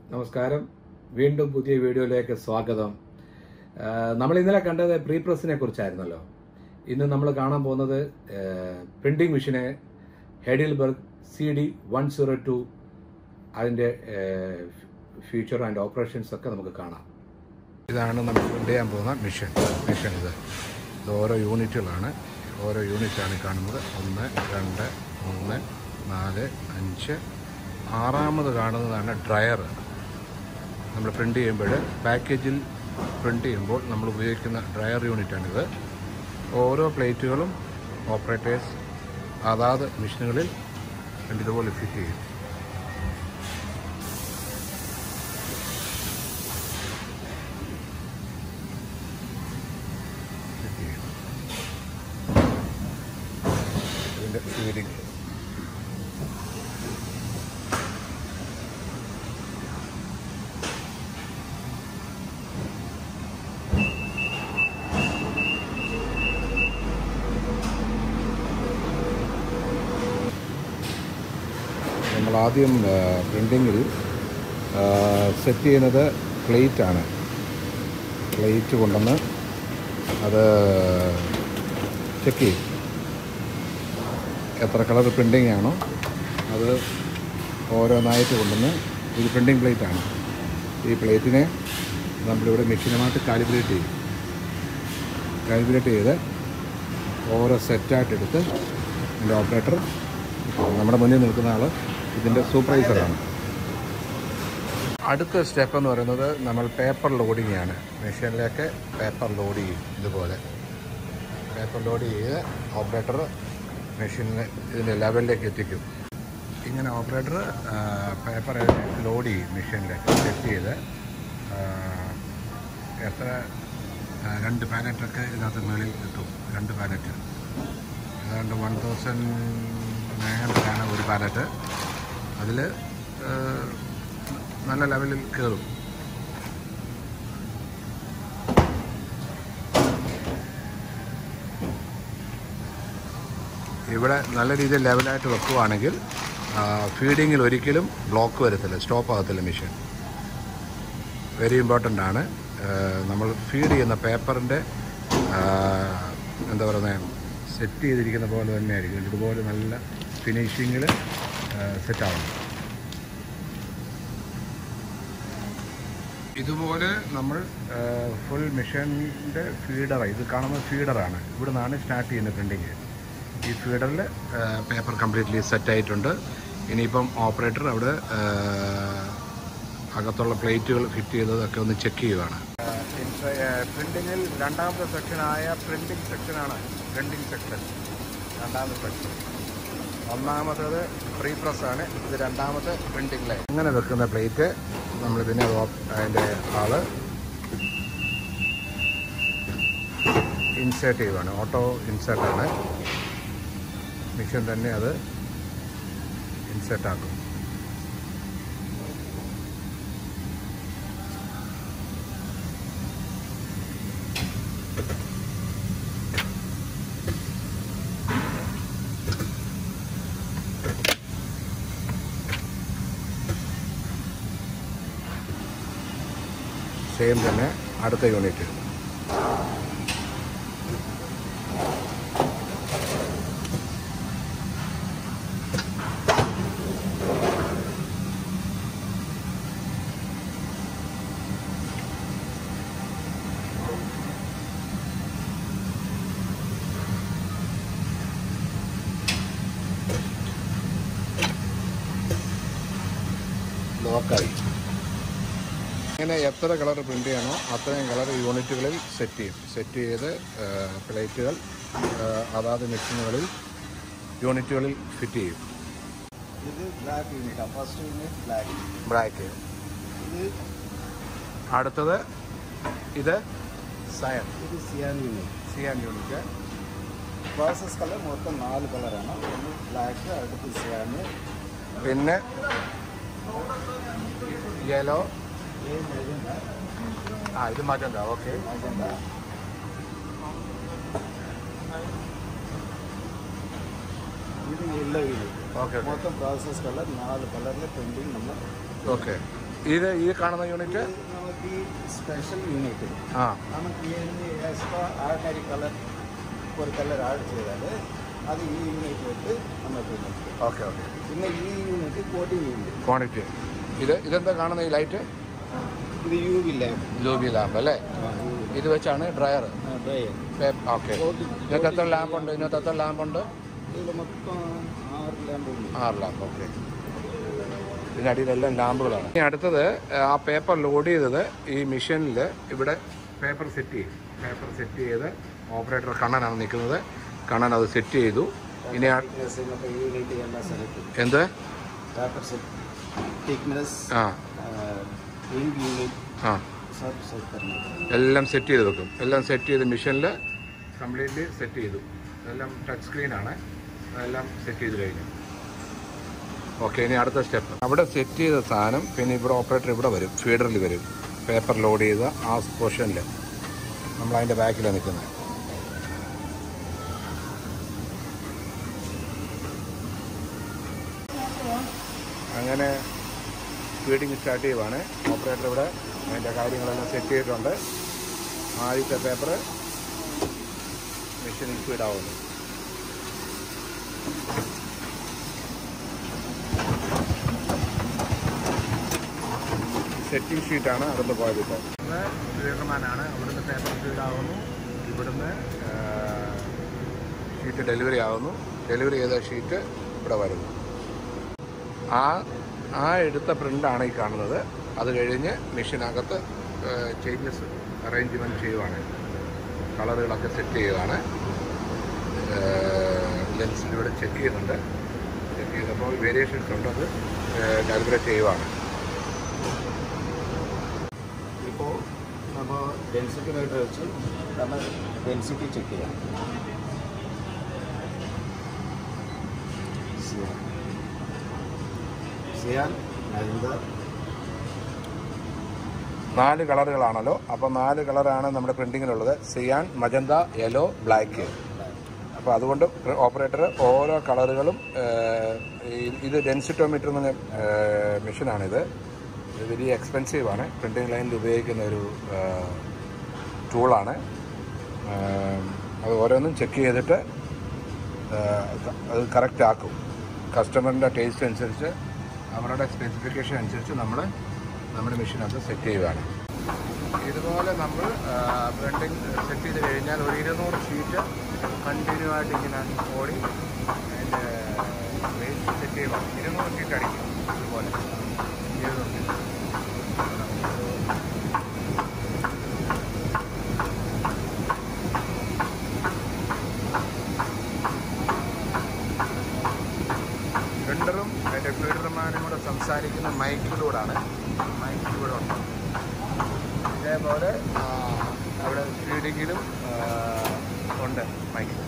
നമസ്കാരം വീണ്ടും പുതിയ വീഡിയോയിലേക്ക് സ്വാഗതം ആ, നമ്മൾ ഇന്നലെ കണ്ടത് പ്രീ പ്രസിനെ കുറിച്ചായിരുന്നല്ലോ ഇന്ന് നമ്മൾ കാണാൻ പോകുന്നത് പ്രിന്റിംഗ് മെഷീനെ Heidelberg C D one zero two അതിൻ്റെ ഫ്യൂച്ചർ ആൻഡ് ഓപ്പറേഷൻസ് ഒക്കെ നമുക്ക് കാണാം ഇതാണ് നമ്മൾ പ്രിന്റ് ചെയ്യാൻ പോകുന്ന മെഷീൻ മെഷീൻ ഇത് ഇത് ഓരോ യൂണിറ്റുകളാണ് ഓരോ യൂണിറ്റാണ് ഈ കാണുന്നത് ഒന്ന് രണ്ട് മൂന്ന് നാല് അഞ്ച് ആറാമത് കാണുന്നതാണ് ഡ്രയർ നമ്മൾ പ്രിൻ്റ് ചെയ്യുമ്പോൾ പാക്കേജിൽ പ്രിൻ്റ് ചെയ്യുമ്പോൾ നമ്മൾ ഉപയോഗിക്കുന്ന ഡ്രയർ യൂണിറ്റാണിത് ഓരോ പ്ലേറ്റുകളും ഓപ്പറേറ്റേഴ്സ് അതാത് മെഷീനുകളിൽ ഇതുപോലെ ഫിറ്റ് ചെയ്യും ഫിറ്റ് ചെയ്യും ഇതിൻ്റെ ഫീഡിങ് നമ്മൾ ആദ്യം പ്രിൻറ്റിങ്ങിൽ സെറ്റ് ചെയ്യുന്നത് പ്ലേറ്റ് ആണ് പ്ലേറ്റ് കൊണ്ടുവന്ന് അത് ചെക്ക് ചെയ്യും എത്ര കളർ പ്രിൻറ്റിംഗ് ആണോ അത് ഓരോന്നായിട്ട് കൊണ്ടുവന്ന് ഇത് പ്രിൻറ്റിംഗ് പ്ലേറ്റ് ആണ് ഈ പ്ലേറ്റിനെ നമ്മളിവിടെ മെഷീനുമായിട്ട് കാലിബ്രേറ്റ് ചെയ്യും കാലിബ്രേറ്റ് ചെയ്ത് ഓരോ സെറ്റായിട്ട് എടുത്ത് എൻ്റെ ഓപ്പറേറ്റർ നമ്മുടെ മുന്നിൽ നിൽക്കുന്ന ആൾ ഇതിൻ്റെ സൂപ്പർവൈസറാണ് അടുത്ത സ്റ്റെപ്പ് എന്ന് പറയുന്നത് നമ്മൾ പേപ്പർ ലോഡിംഗ് ആണ് മെഷീനിലേക്ക് പേപ്പർ ലോഡ് ചെയ്യും ഇതുപോലെ പേപ്പർ ലോഡ് ചെയ്ത് ഓപ്പറേറ്റർ മെഷീനിൽ ഇതിൻ്റെ ലെവലിലേക്ക് എത്തിക്കും ഇങ്ങനെ ഓപ്പറേറ്റർ പേപ്പർ ലോഡ് ചെയ്യും മെഷീനിലേക്ക് സെറ്റ് ചെയ്ത് ആ, എത്ര ആ, രണ്ട് പാലറ്റൊക്കെ ഇതിനകത്ത് മുകളിൽ കിട്ടും രണ്ട് പാലറ്റ് ഏതാണ്ട് വൺ തൗസൻഡ് നയൻ ഹൺഡ്രഡാണ് ഒരു പാലറ്റ് അതിൽ നല്ല ലെവലിൽ കയറും ഇവിടെ നല്ല രീതിയിൽ ലെവലായിട്ട് വെക്കുവാണെങ്കിൽ ഫീഡിങ്ങിൽ ഒരിക്കലും ബ്ലോക്ക് വരത്തില്ല സ്റ്റോപ്പ് ആകത്തില്ല മെഷീൻ വെരി ഇമ്പോർട്ടൻ്റ് ആണ് ആ, നമ്മൾ ഫീഡ് ചെയ്യുന്ന പേപ്പറിൻ്റെ എന്താ പറയുന്നത് സെറ്റ് ചെയ്തിരിക്കുന്ന പോലെ തന്നെ ആയിരിക്കും ഇതുപോലെ നല്ല ഫിനിഷിങ്ങിൽ സെറ്റ് ആവണം ഇതുപോലെ നമ്മൾ ഫുൾ മെഷീനിൻ്റെ ഫീഡർ ഇത് കാണുന്ന ഫീഡറാണ് ഇവിടെ നിന്നാണ് സ്റ്റാർട്ട് ചെയ്യുന്നത് പ്രിൻറ്റിങ് ഈ ഫീഡറിൽ പേപ്പർ കംപ്ലീറ്റ്ലി സെറ്റ് ആയിട്ടുണ്ട് ഇനിയിപ്പം ഓപ്പറേറ്റർ അവിടെ ആ, അകത്തുള്ള പ്ലേറ്റുകൾ ഫിറ്റ് ചെയ്തതൊക്കെ ഒന്ന് ചെക്ക് ചെയ്യുവാണ് പ്രിൻറ്റിങ്ങിൽ രണ്ടാമത്തെ സെക്ഷനായ പ്രിൻറ്റിംഗ് സെക്ഷനാണ് പ്രിൻറ്റിംഗ് സെക്ഷൻ രണ്ടാമത്തെ സെക്ഷൻ ഒന്നാമത്തേത് പ്രീ പ്രസ് ആണ് ഇത് രണ്ടാമത്തെ പ്രിൻറ്റിംഗ് ലൈൻ അങ്ങനെ വെക്കുന്ന പ്ലേറ്റ് നമ്മൾ പിന്നെ അത് ഓപ്- അതിൻ്റെ ആള് ഇൻസേർട്ട് ചെയ്യുവാണ് ഓട്ടോ ഇൻസേർട്ടാണ് മെഷീൻ തന്നെ അത് ഇൻസേർട്ട് ആക്കും സെയിം തന്നെ അടുത്ത യൂണിറ്റ് ലോക്കായി ഇങ്ങനെ എത്ര കളർ പ്രിൻ്റ് ചെയ്യണോ അത്രയും കളർ യൂണിറ്റുകളിൽ സെറ്റ് ചെയ്യും സെറ്റ് ചെയ്ത് പ്ലേറ്റുകൾ അതാത് മെഷീനുകളിൽ യൂണിറ്റുകളിൽ ഫിറ്റ് ചെയ്യും ഇത് black unit first unit black black ഇത് അടുത്തത് ഇത് സയൻ ഇത് cyan unit cyan unit process colour മൊത്തം നാല് കളറാണ് ഒന്ന് ബ്ലാക്ക് അടുത്ത് സിയാന് പിന്നെ യെല്ലോ ആ ഇത് മാറ്റണ്ട ഓക്കെ മജന്ത ഇത് യെല്ലോ യൂണിറ്റ് ഓക്കെ മൊത്തം പ്രോസസ് കളർ നാല് കളറിൽ പെയിൻറ്റിങ് നമ്മൾ ഓക്കെ ഇത് ഈ കാണുന്ന യൂണിറ്റ് നമുക്ക് ഈ സ്പെഷ്യൽ യൂണിറ്റ് ആ നമുക്ക് ഇതിന് എക്സ്ട്രാ ആൾക്കാർ കളർ ഒരു കളർ ആഡ് ചെയ്താൽ അത് ഈ യൂണിറ്റ് വെച്ച് നമുക്ക് നിർത്തും. ഓക്കെ ഓക്കെ പിന്നെ ഈ യൂണിറ്റ് കോട്ടിംഗ് യൂണിറ്റ് ക്വാണ്ടിറ്റി ഇത് ഇതെന്താ കാണുന്ന ഈ ലൈറ്റ് ഇത് യു വി ലാബ് ലൂബി ലാമ്പ് അല്ലേ ഇത് വെച്ചാണ് ഡ്രയർ ഓക്കെ ഇതിനകത്ത് എത്ര ലാമ്പ് ഉണ്ട് ഇതിനകത്ത് എത്ര ലാമ്പ് ഉണ്ട് ഇതിൽ മൊത്തം ആറ് ലാമ്പ് ഉണ്ട് ആറ് ലാമ്പ് ഓക്കെ ഇതിനടിയിലെല്ലാം ലാമ്പുകളാണ് ഇനി അടുത്തത് ആ പേപ്പർ ലോഡ് ചെയ്തത് ഈ മെഷീനിൽ ഇവിടെ പേപ്പർ സെറ്റ് ചെയ്യും പേപ്പർ സെറ്റ് ചെയ്ത് ഓപ്പറേറ്റർ കണ്ണനാണ് നിൽക്കുന്നത് കണ്ണൻ അത് സെറ്റ് ചെയ്തു ഇനി ആ- തിക്നെസ് ಮತ್ತೆ യൂണിറ്റ് ಎಲ್ಲ ಸೆಲೆಕ್ಟ್ എന്ത് ಪೇಪರ್ ಸೆಟ್ थिकनेस ആ रिंग यूनिट ആ सब सेट करना है എല്ലാം സെറ്റ് ചെയ്ത് വെക്കും എല്ലാം സെറ്റ് ചെയ്ത് മെഷീനിൽ കംപ്ലീറ്റ്ലി സെറ്റ് ചെയ്തു എല്ലാം ടച്ച് സ്ക്രീനാണ് അതെല്ലാം സെറ്റ് ചെയ്ത് കഴിഞ്ഞു ഓക്കെ ഇനി അടുത്ത സ്റ്റെപ്പ് അവിടെ സെറ്റ് ചെയ്ത സാധനം പിന്നെ ഇവിടെ ഓപ്പറേറ്റർ ഇവിടെ വരും ഫീഡറിൽ വരും പേപ്പർ ലോഡ് ചെയ്ത ആ പൊസിഷനിൽ നമ്മൾ അതിൻ്റെ ബാക്കിലാണ് നിൽക്കുന്നത് അങ്ങനെ ഫീഡിങ് സ്റ്റാർട്ട് ചെയ്യുവാണ് ഓപ്പറേറ്റർ ഇവിടെ അതിൻ്റെ കാര്യങ്ങളെല്ലാം സെറ്റ് ചെയ്തിട്ടുണ്ട് ആദ്യത്തെ പേപ്പർ മെഷീനിൽ ഫീഡാവുന്നു സെറ്റിംഗ് ഷീറ്റാണ് അവിടുന്ന് പോയത് ഇപ്പോൾ ഫീഡർമാനാണ് അവിടുന്ന് പേപ്പർ ഫീഡാവുന്നു ഇവിടുന്ന് ഷീറ്റ് ഡെലിവറി ആവുന്നു ഡെലിവറി ചെയ്ത ഷീറ്റ് ഇവിടെ വരുന്നു ആ ആ എടുത്ത പ്രിൻ്റാണ് ഈ കാണുന്നത് അത് കഴിഞ്ഞ് മെഷീനകത്ത് ചേഞ്ചസ് അറേഞ്ച്മെൻറ്റ് ചെയ്യുവാണ് കളറുകളൊക്കെ സെറ്റ് ചെയ്യുകയാണ് ലെൻസിലൂടെ ചെക്ക് ചെയ്യുന്നുണ്ട് ചെക്ക് ചെയ്തപ്പോൾ വേരിയേഷൻസ് ഉണ്ട് അത് കാൽക്കുലേറ്റ് ചെയ്യുവാണ് ഇപ്പോൾ നമ്മൾ ഡെൻസിറ്റി മീറ്റർ വെച്ച് നമ്മൾ ഡെൻസിറ്റി ചെക്ക് ചെയ്യാം സിയാൻ സിയാൻ നരിന്ദ നാല് കളറുകളാണല്ലോ അപ്പോൾ നാല് കളറാണ് നമ്മുടെ പ്രിൻറ്റിങ്ങിലുള്ളത് സിയാൻ മജന്ത യെല്ലോ ബ്ലാക്ക് അപ്പോൾ അതുകൊണ്ട് ഓപ്പറേറ്റർ ഓരോ കളറുകളും ഏഹ്, ഈ- ഇത് ഡെൻസിറ്റോമീറ്റർ എന്ന് പറഞ്ഞ ഏഹ്, മെഷീനാണിത് ഇത് വലിയ എക്സ്പെൻസീവ് ആണ് പ്രിൻറ്റിംഗ് ലൈനിൽ ഉപയോഗിക്കുന്ന ഒരു ഏഹ്, ടൂളാണ് ഏഹ്, അത് ഓരോന്നും ചെക്ക് ചെയ്തിട്ട് ഏഹ്, അത് കറക്റ്റ് ആക്കും കസ്റ്റമറിൻ്റെ ടേസ്റ്റ് അനുസരിച്ച് അവരുടെ സ്പെസിഫിക്കേഷൻ അനുസരിച്ച് നമ്മൾ നമ്മുടെ മെഷീനകത്ത് സെറ്റ് ചെയ്യുകയാണ് ഇതുപോലെ നമ്മൾ പ്രിൻറ്റിങ് സെറ്റ് ചെയ്ത് കഴിഞ്ഞാൽ ഒരു ഇരുന്നൂറ് ഷീറ്റ് കണ്ടിന്യൂ ആയിട്ട് ഇങ്ങനെ ഓടി അതിൻ്റെ വേസ്റ്റ് സെറ്റ് ചെയ്യുമ്പോൾ ഇരുന്നൂറ് ഷീറ്റ് അടിക്കും ഇതുപോലെ ഇരുന്നൂറ് ഷീറ്റ് പ്രിൻ്ററും അതിൻ്റെ ഫീഡർമാനും കൂടെ സംസാരിക്കുന്ന മൈക്കിലൂടെയാണ് മൈക്കിലൂടെ ഉണ്ട് ഇതേപോലെ ആ, അവിടെ ഫീഡിങ്ങിലും ആ, ഉണ്ട് മൈക്ക്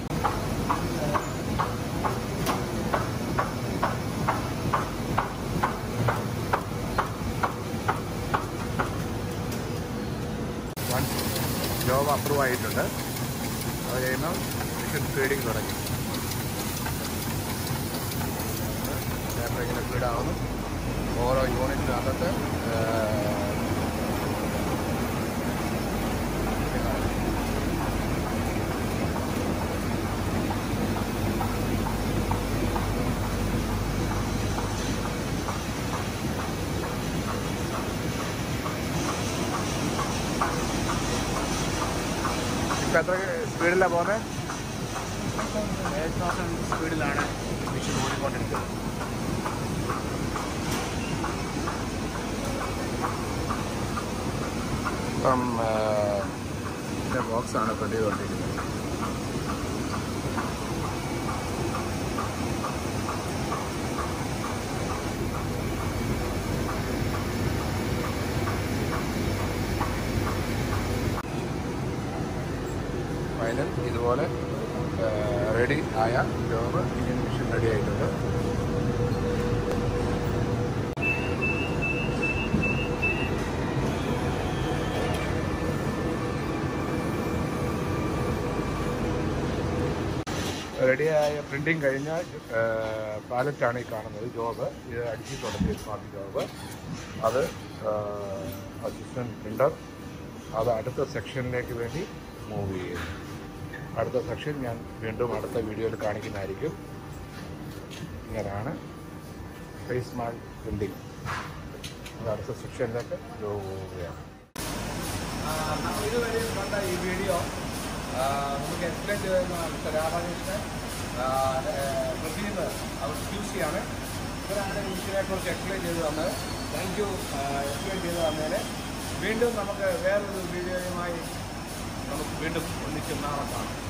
വൺ ജോബ് അപ്രൂവ് ആയിട്ടുണ്ട് അത് കഴിയുമ്പോൾ മിഷൻ ഫീഡിങ് തുടങ്ങി പേപ്പർ ഇങ്ങനെ ഫീഡാവുന്നു ഓരോ യൂണിറ്റിനകത്ത് ഇപ്പം എത്ര സ്പീഡിലാണ് പോകുന്നത് എയ്റ്റ് തൗസൻഡ് സ്പീഡിലാണ് മെഷീൻ ഓടിക്കൊണ്ടിരിക്കുന്നത് ഇപ്പം ബോക്സാണ് പ്രിൻ്റ് ചെയ്തുകൊണ്ടിരിക്കുന്നത് ഫൈനൽ ഇതുപോലെ റെഡി ആയ ജോബ് ഇന്ത്യൻ മിഷൻ റെഡി ആയിട്ടുണ്ട് റെഡിയായ പ്രിന്റിങ് കഴിഞ്ഞ പാലറ്റാണ് ഈ കാണുന്നത് ജോബ് ഇത് അടിച്ചിട്ടുണ്ട് സ്മാർട്ട് ജോബ് അത് അസിസ്റ്റന്റ് പ്രിന്റർ അത് അടുത്ത സെക്ഷനിലേക്ക് വേണ്ടി മൂവ് ചെയ്യുന്നു അടുത്ത സെക്ഷൻ ഞാൻ വീണ്ടും അടുത്ത വീഡിയോയിൽ കാണിക്കുന്നതായിരിക്കും ഇങ്ങനെയാണ് ഫേസ് മാർക്ക് പ്രിന്റിങ് അത് അടുത്ത സെക്ഷനിലേക്ക് പോവുകയാണ് നമ്മൾ ഇതുവരെ കണ്ട ഈ വീഡിയോ നമുക്ക് എക്സ്പ്ലെയിൻ ചെയ്തതെന്നാണ് മിസ്റ്റർ രാധാകൃഷ്ണൻ പ്രസീന്ന് അവർ ക്യൂസിയാണ് ഇവരാണ് ഇതിനെ കുറിച്ച് എക്സ്പ്ലെയിൻ ചെയ്ത് തന്നത് താങ്ക് യു എക്സ്പ്ലെയിൻ ചെയ്ത് തന്നതിന് വീണ്ടും നമുക്ക് വേറൊരു വീഡിയോയുമായി നമുക്ക് വീണ്ടും ഒന്നിച്ച് നാളെ കാണാം